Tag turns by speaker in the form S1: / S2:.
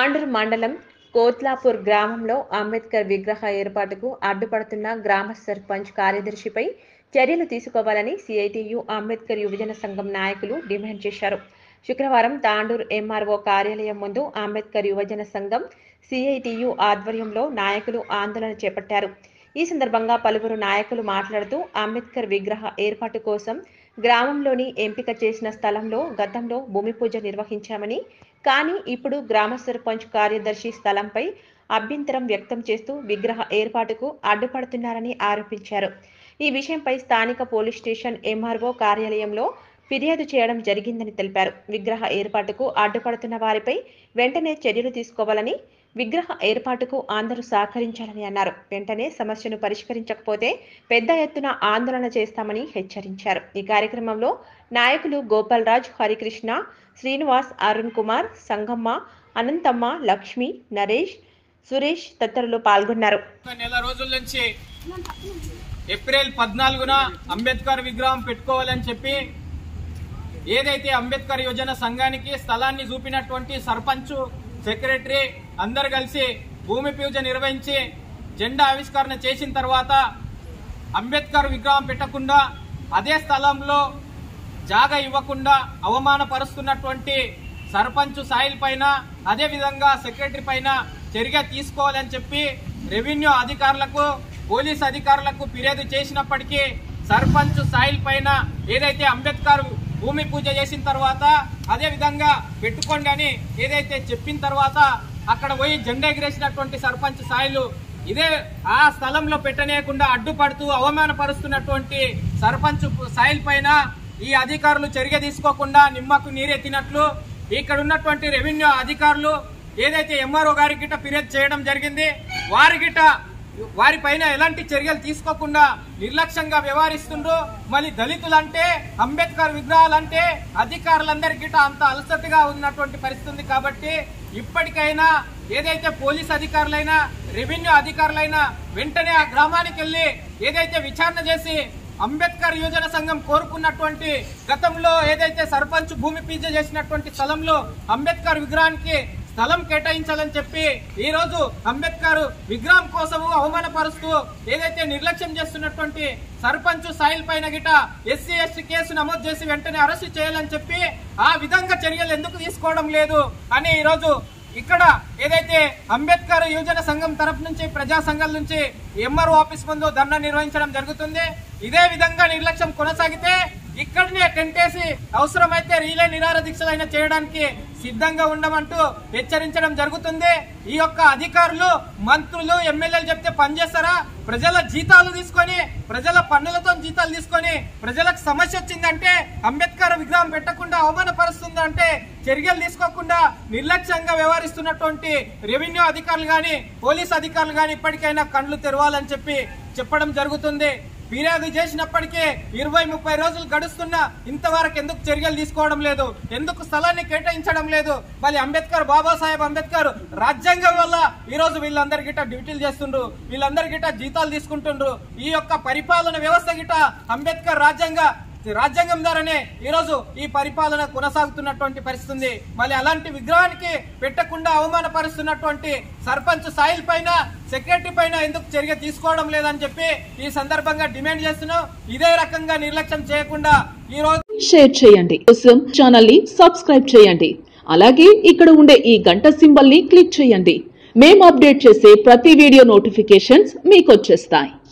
S1: తాండూరు మండలం కోత్లాపూర్ గ్రామంలో అంబేద్కర్ విగ్రహ ఏర్పాటుకు అడ్డుపడుతున్న గ్రామ సర్పంచ్ కార్యదర్శిపై చర్యలు తీసుకోవాలని సిఐటియు అంబేద్కర్ యువజన సంఘం నాయకులు డిమాండ్ చేశారు శుక్రవారం తాండూరు ఎంఆర్ఓ కార్యాలయం ముందు అంబేద్కర్ యువజన సంఘం సిఐటియు ఆధ్వర్యంలో నాయకులు ఆందోళన చేపట్టారు ఈ సందర్భంగా పలువురు నాయకులు మాట్లాడుతూ అంబేద్కర్ విగ్రహ ఏర్పాటు కోసం గ్రామంలోని ఎంపిక చేసిన స్థలంలో గతంలో భూమి పూజ నిర్వహించామని కానీ ఇప్పుడు గ్రామ సర్పంచ్ కార్యదర్శి స్థలంపై అభ్యంతరం వ్యక్తం చేస్తూ విగ్రహ ఏర్పాటుకు అడ్డుపడుతున్నారని ఆరోపించారు ఈ విషయంపై స్థానిక పోలీస్ స్టేషన్ ఎంఆర్ఓ కార్యాలయంలో ఫిర్యాదు చేయడం జరిగిందని తెలిపారు విగ్రహ ఏర్పాటుకు అడ్డుపడుతున్న వారిపై వెంటనే చర్యలు తీసుకోవాలని విగ్రహ ఏర్పాటుకు అందరూ సహకరించాలని అన్నారు వెంటనే సమస్యను పరిష్కరించకపోతే పెద్ద ఎత్తున ఆందోళన చేస్తామని హెచ్చరించారు ఈ కార్యక్రమంలో నాయకులు గోపాల్ రాజ్ హరికృష్ణ శ్రీనివాస్ అరుణ్ కుమార్ సంగమ్మ అనంతమ్మ లక్ష్మి నరేష్ సురేష్ తదితరులు పాల్గొన్నారు
S2: ఒక నెల రోజుల నుంచి ఏప్రిల్ పద్నాలుగున అంబేద్కర్ విగ్రహం పెట్టుకోవాలని చెప్పి ఏదైతే అంబేద్కర్ యోజన సంఘానికి స్థలాన్ని చూపినటువంటి సర్పంచ్ సెక్రటరీ అందరు కలిసి భూమి పూజ నిర్వహించి జెండా ఆవిష్కరణ చేసిన తర్వాత అంబేద్కర్ విగ్రహం పెట్టకుండా అదే స్థలంలో జాగా ఇవ్వకుండా అవమానపరుస్తున్నటువంటి సర్పంచ్ సాయిల్ పైన అదే విధంగా సెక్రటరీ పైన చర్య తీసుకోవాలని చెప్పి రెవెన్యూ అధికారులకు పోలీస్ అధికారులకు ఫిర్యాదు చేసినప్పటికీ సర్పంచ్ సాయిల్ పైన ఏదైతే అంబేద్కర్ భూమి పూజ చేసిన తర్వాత అదే విధంగా పెట్టుకోండి అని ఏదైతే చెప్పిన తర్వాత అక్కడ పోయి జెండా ఎగిరేసినటువంటి సర్పంచ్ సాయిలు ఇదే ఆ స్థలంలో పెట్టనీయకుండా అడ్డుపడుతూ అవమానపరుస్తున్నటువంటి సర్పంచ్ సాయిల్ పైన ఈ అధికారులు చర్య తీసుకోకుండా నిమ్మకు నీరెత్తినట్లు ఇక్కడ ఉన్నటువంటి రెవెన్యూ అధికారులు ఏదైతే ఎంఆర్ఓ గారి గిట్ట ఫిర్యాదు చేయడం జరిగింది వారి గిట్ట వారి పైన ఎలాంటి చర్యలు తీసుకోకుండా నిర్లక్ష్యంగా వ్యవహరిస్తుండ్రు మళ్ళీ దళితులంటే అంబేద్కర్ విగ్రహాలంటే అధికారులందరి గిట్ట అంత అలసటగా ఉన్నటువంటి పరిస్థితి ఉంది కాబట్టి ఇప్పటికైనా ఏదైతే పోలీస్ అధికారులైనా రెవెన్యూ అధికారులైనా వెంటనే ఆ గ్రామానికి వెళ్లి ఏదైతే విచారణ చేసి అంబేద్కర్ యోజన సంఘం కోరుకున్నటువంటి గతంలో ఏదైతే సర్పంచ్ భూమి పూజ చేసినటువంటి స్థలంలో అంబేద్కర్ విగ్రహానికి స్థలం కేటాయించాలని చెప్పి ఈ రోజు అంబేద్కర్ విగ్రహం కోసము అవమానపరుస్తూ ఏదైతే నిర్లక్ష్యం చేస్తున్నటువంటి సర్పంచ్ సాయిల్ పైన గిట ఎస్సీ ఎస్టీ కేసు నమోదు చేసి వెంటనే అరెస్టు చేయాలని చెప్పి ఆ విధంగా చర్యలు ఎందుకు తీసుకోవడం లేదు అని ఈ రోజు ఇక్కడ ఏదైతే అంబేద్కర్ యువజన సంఘం తరపు నుంచి ప్రజా సంఘాల నుంచి ఎంఆర్ఓ ఆఫీస్ ముందు ధర్నా నిర్వహించడం జరుగుతుంది ఇదే విధంగా నిర్లక్ష్యం కొనసాగితే ఇక్కడనే టెంటేసి అవసరమైతే రీలే నిరార దీక్షలైనా చేయడానికి సిద్ధంగా ఉండమంటూ హెచ్చరించడం జరుగుతుంది ఈ యొక్క అధికారులు మంత్రులు ఎమ్మెల్యేలు చెప్తే పనిచేస్తారా ప్రజల జీతాలు తీసుకొని ప్రజల పన్నులతో జీతాలు తీసుకొని ప్రజలకు సమస్య వచ్చిందంటే అంబేద్కర్ విగ్రహం పెట్టకుండా అవమానపరుస్తుందంటే చర్యలు తీసుకోకుండా నిర్లక్ష్యంగా వ్యవహరిస్తున్నటువంటి రెవెన్యూ అధికారులు గాని పోలీస్ అధికారులు గాని ఇప్పటికైనా కండ్లు తెరవాలని చెప్పి చెప్పడం జరుగుతుంది ఫిర్యాదు చేసినప్పటికీ ఇరవై ముప్పై రోజులు గడుస్తున్నా ఇంతవరకు ఎందుకు చర్యలు తీసుకోవడం లేదు ఎందుకు స్థలాన్ని కేటాయించడం లేదు మళ్ళీ అంబేద్కర్ బాబాసాహెబ్ అంబేద్కర్ రాజ్యాంగం వల్ల ఈ రోజు వీళ్ళందరి గిట్ట డ్యూటీలు చేస్తుండ్రు వీళ్ళందరి గిట్ట జీతాలు తీసుకుంటుండ్రు ఈ యొక్క పరిపాలన వ్యవస్థ గిట్ట అంబేద్కర్ రాజ్యాంగ రాజ్యాంగం ద్వారానే ఈ రోజు ఈ పరిపాలన కొనసాగుతున్నటువంటి పరిస్థితి ఉంది మళ్ళీ అలాంటి విగ్రహానికి పెట్టకుండా అవమానపరుస్తున్నటువంటి సర్పంచ్ సాయిల్ పైన సెక్రటరీ పైన ఎందుకు చర్య తీసుకోవడం లేదని చెప్పి ఈ సందర్భంగా డిమాండ్ చేస్తున్నాం ఇదే రకంగా నిర్లక్ష్యం చేయకుండా ఈ రోజు
S3: షేర్ చేయండి కోసం ఛానల్ ని సబ్స్క్రైబ్ చేయండి అలాగే ఇక్కడ ఉండే ఈ గంట సింబల్ ని క్లిక్ చేయండి మేము అప్డేట్ చేసే ప్రతి వీడియో నోటిఫికేషన్స్ మీకు వచ్చేస్తాయి